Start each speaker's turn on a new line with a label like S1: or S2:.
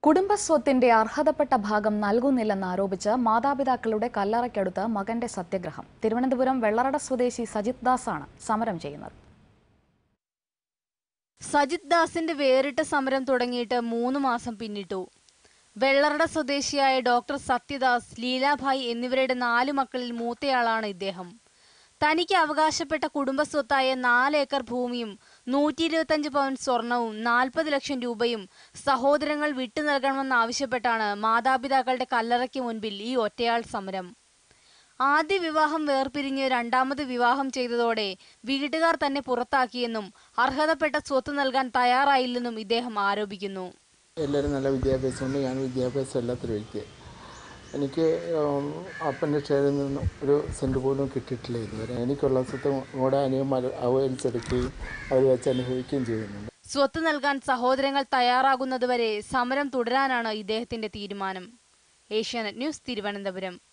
S1: കുടുംബസ്വത്തിന്റെ അർഹതപ്പെട്ട ഭാഗം നൽകുന്നില്ലെന്ന് ആരോപിച്ച് മാതാപിതാക്കളുടെ കല്ലറയ്ക്കടുത്ത് മകന്റെ സത്യഗ്രഹം തിരുവനന്തപുരം വെള്ളറട സ്വദേശി സജിത് ദാസാണ് സമരം ചെയ്യുന്നത്
S2: സജിത് ദാസിന്റെ വേറിട്ട സമരം തുടങ്ങിയിട്ട് മൂന്ന് മാസം പിന്നിട്ടു വെള്ളറട സ്വദേശിയായ ഡോക്ടർ സത്യദാസ് ലീലാഭായ് എന്നിവരുടെ നാല് മക്കളിൽ മൂത്തയാളാണ് ഇദ്ദേഹം തനിക്ക് അവകാശപ്പെട്ട കുടുംബസ്വത്തായ നാല് ഏക്കർ ഭൂമിയും നൂറ്റി ഇരുപത്തഞ്ച് പവൻ സ്വർണവും നാൽപ്പത് ലക്ഷം രൂപയും സഹോദരങ്ങൾ വിട്ടു നൽകണമെന്നാവശ്യപ്പെട്ടാണ് മാതാപിതാക്കളുടെ കല്ലറയ്ക്ക് മുൻപിൽ ഈ ഒറ്റയാൾ സമരം ആദ്യ വിവാഹം വേർപിരിഞ്ഞ് രണ്ടാമത് വിവാഹം ചെയ്തതോടെ വീട്ടുകാർ തന്നെ പുറത്താക്കിയെന്നും അർഹതപ്പെട്ട സ്വത്ത് നൽകാൻ തയ്യാറായില്ലെന്നും ഇദ്ദേഹം ആരോപിക്കുന്നു
S3: എല്ലാവരും നല്ല വിദ്യാഭ്യാസമുണ്ട് ഞാൻ വിദ്യാഭ്യാസം ഇല്ലാത്തൊരു വ്യക്തിയാണ് എനിക്ക് ഉം, അപ്പൻ്റെ ഷെയറിൽ നിന്ന് ഒരു സെൻറ്റ് പോലും കിട്ടിയിട്ടില്ല ഇതുവരെ എനിക്കുള്ള സ്വത്ത് കൂടെ അനിയന്മാർ അവഹരിച്ചെടുക്കുകയും അവർ വെച്ച് അനുഭവിക്കുകയും ചെയ്യുന്നുണ്ട്
S2: സ്വത്ത് നൽകാൻ സഹോദരങ്ങൾ തയ്യാറാകുന്നതുവരെ സമരം തുടരാനാണ് ഇദ്ദേഹത്തിന്റെ തീരുമാനം ഏഷ്യാനെറ്റ് ന്യൂസ് തിരുവനന്തപുരം